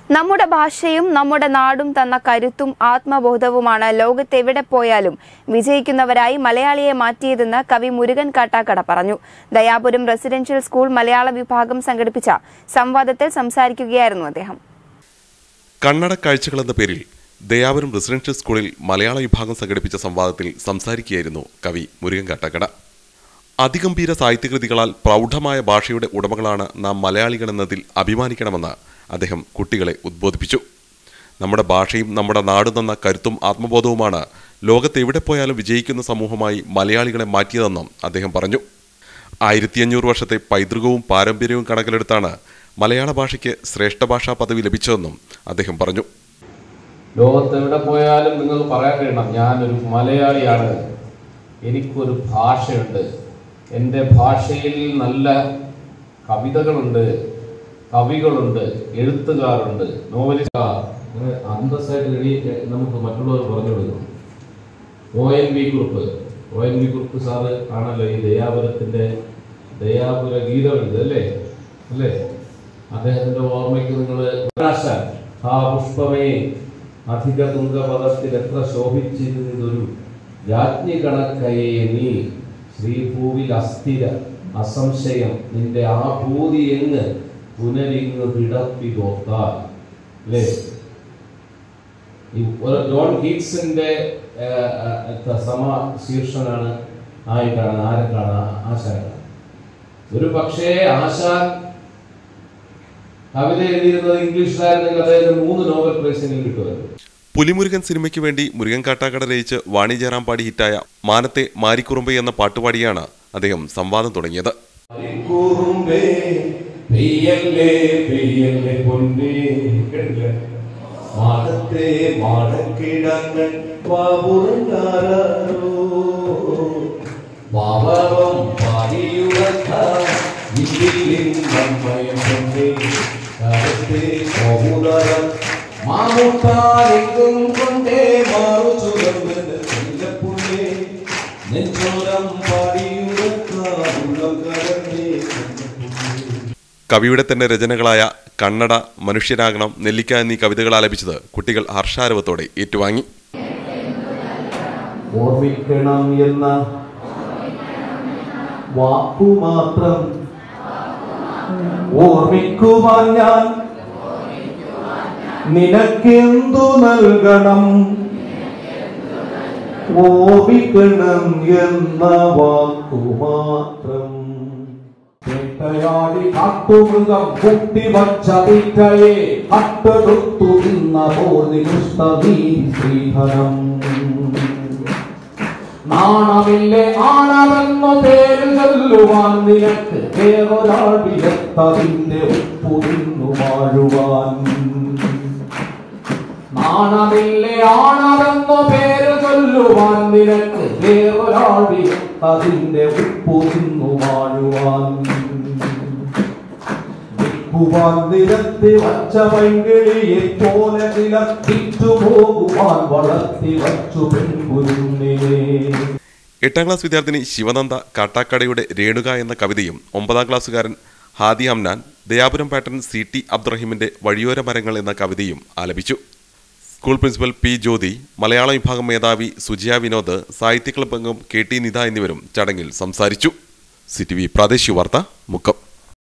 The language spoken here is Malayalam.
നമ്മുടെ ഭാഷയും നമ്മുടെ നാടും തന്ന കരുത്തും ആത്മബോധവുമാണ് ലോകത്തെവിടെ പോയാലും വിജയിക്കുന്നവരായി മലയാളിയെ മാറ്റിയതെന്ന് കവി മുരുകൻ കാട്ടാക്കട പറഞ്ഞു ദയാപുരം റെസിഡൻഷ്യൽ സ്കൂൾ മലയാള വിഭാഗം സംഘടിപ്പിച്ച സംവാദത്തിൽ സംസാരിക്കുകയായിരുന്നു അദ്ദേഹം കണ്ണട കാഴ്ചകൾ എന്ന പേരിൽ ദയാപുരം റെസിഡൻഷ്യൽ സ്കൂളിൽ മലയാള വിഭാഗം സംഘടിപ്പിച്ച സംവാദത്തിൽ സംസാരിക്കുകയായിരുന്നു കവി മുരുകൻ കാട്ടാക്കട അതിഗംഭീര സാഹിത്യകൃതികളാൽ പ്രൗഢമായ ഭാഷയുടെ ഉടമകളാണ് നാം മലയാളികളെന്നതിൽ അഭിമാനിക്കണമെന്ന് അദ്ദേഹം കുട്ടികളെ ഉദ്ബോധിപ്പിച്ചു നമ്മുടെ ഭാഷയും നമ്മുടെ നാടും തന്ന കരുത്തും ആത്മബോധവുമാണ് ലോകത്തെവിടെ പോയാലും വിജയിക്കുന്ന സമൂഹമായി മലയാളികളെ മാറ്റിയതെന്നും അദ്ദേഹം പറഞ്ഞു ആയിരത്തി അഞ്ഞൂറ് വർഷത്തെ പൈതൃകവും പാരമ്പര്യവും കണക്കിലെടുത്താണ് മലയാള ഭാഷയ്ക്ക് ശ്രേഷ്ഠ ഭാഷാ പദവി ലഭിച്ചതെന്നും അദ്ദേഹം പറഞ്ഞു ലോകത്ത് എവിടെ പോയാലും നിങ്ങൾ പറയാൻ കഴിയണം ഞാനൊരു മലയാളിയാണ് എനിക്കൊരു ഭാഷയുണ്ട് എൻ്റെ ഭാഷയിൽ നല്ല കവിതകളുണ്ട് കവികളുണ്ട് എഴുത്തുകാരുണ്ട് നോവലിസ്റ്റ് അങ്ങനെ അന്തസ്സായിട്ട് എഴുതി നമുക്ക് മറ്റുള്ളവർ പറഞ്ഞു കൊടുക്കണം O N V Kurup O N V Kurup sir ആണല്ലോ ഈ ദയാപുരത്തിൻ്റെ ദയാപുര ഗീതം എഴുതുക അല്ലേ അല്ലേ അദ്ദേഹത്തിന്റെ ഓർമ്മയ്ക്ക് നിങ്ങൾ പ്രകാശാൻ ആ പുഷ്പമേ അധിക തുങ്കപദത്തിൽ എത്ര ശോഭിച്ചിരുന്നതൊരു രാജ്ഞി കണക്കയെ നീ ശ്രീഭൂവിൽ അസ്ഥിര അസംശയം നിന്റെ ആ ഭൂതി എങ്ങ് പുനരിങ്ങ് വിടപ്പി തോത്താൽ അല്ലേ ഈ ഒരു ജോൺ കീറ്റ്സിന്റെ സമ ശീർഷനാണ് ആയിട്ടാണ് ആരൊക്കെയാണ് ആശാനാണ് ഒരു പക്ഷേ ആശാൻ കവിത എഴുതിയിരുന്നത് ഇംഗ്ലീഷിലായിരുന്നെങ്കിൽ അദ്ദേഹത്തിന് മൂന്ന് നോബൽ പ്രൈസെങ്കിലും കിട്ടുമായിരുന്നു പുലിമുരുകൻ സിനിമയ്ക്ക് വേണ്ടി മുരുകൻ കാട്ടാക്കട രചിച്ച് വാണി ജയറാം പാടി ഹിറ്റായ മാനത്തെ മാരിക്കുറുമ്പ് എന്ന പാട്ടുപാടിയാണ് അദ്ദേഹം സംവാദം തുടങ്ങിയത് കുറുമ്പേ പെയ്യല്ലേ പെയ്യല്ലേ പൊന്നേ കേട്ടില്ലേ മാടത്തെ മാടക്കിടങ്ങൾ വാവുറങ്ങാരോ പാവം പാടിയുറക്കാൻ വില്ലിൻ നമ്മയം കൊണ്ടേ കാലത്തെ സഹോദരം മാമുട്ടാനെങ്കും കൊണ്ടേ മാറു ചുരമ്പന് ചെല്ലപ്പുള്ളേ നെഞ്ചോരം പാടിയുറക്കാറുള്ള കരഞ്ഞേ കവിയുടെ തന്നെ രചനകളായ കണ്ണട മനുഷ്യരാകണം നെല്ലിക്ക എന്നീ കവിതകൾ ആലപിച്ചത് കുട്ടികൾ ഹർഷാരവത്തോടെ ഏറ്റുവാങ്ങി ഓർമ്മിക്കണം എന്ന വാക്കുമാത്രം ഓർമ്മിക്കുവാൻ ഞാൻ നിനക്കെന്തു നൽകണം ഓർമ്മിക്കണം എന്ന വാക്കുമാത്രം വേട്ടയാടി കാട്ടുമൃഗം കുട്ടിവച്ച തീറ്റയെ അട്ടെടുത്തു തിന്ന പോൽ കൃഷ്ണീ ശ്രീധരം നാണമില്ലേ ആണവെന്നു പേര് ചൊല്ലുവാൻ നിനക്ക് വേറൊരാടിയെത്തതിന്റെ ഉപ്പു തിന്നു വാഴുവാൻ നാണമില്ലേ ആണവെന്നു പേര് ചൊല്ലുവാൻ നിനക്ക് വേറൊരാടിയെത്തതിന്റെ ഉപ്പു തിന്നു വാഴുവാൻ വിൽക്കുവാൻ നിരത്തി വച്ച പൈങ്കിളിയെ പോലെ നിലത്തിച്ചു പോകുവാൻ വളർത്തി വച്ചു പെൺകുരുന്നിനെ എട്ടാം ക്ലാസ് വിദ്യാർത്ഥിനി ശിവനന്ദ കാട്ടാക്കടയുടെ രേണുക എന്ന കവിതയും ഒമ്പതാം ക്ലാസ്സുകാരൻ ഹാദി ഹംനാൻ ദയാപുരം പാട്ടൻ സി ടി അബ്ദുറഹിമിന്റെ വഴിയോര മരങ്ങൾ എന്ന കവിതയും ആലപിച്ചു സ്കൂൾ പ്രിൻസിപ്പൽ പി ജ്യോതി മലയാള വിഭാഗം മേധാവി സുജിയ വിനോദ് സാഹിത്യ ക്ലബ് അംഗം കെ ടി നിത എന്നിവരും ചടങ്ങിൽ സംസാരിച്ചു സി ടി വി പ്രാദേശിക വാർത്ത മുക്കം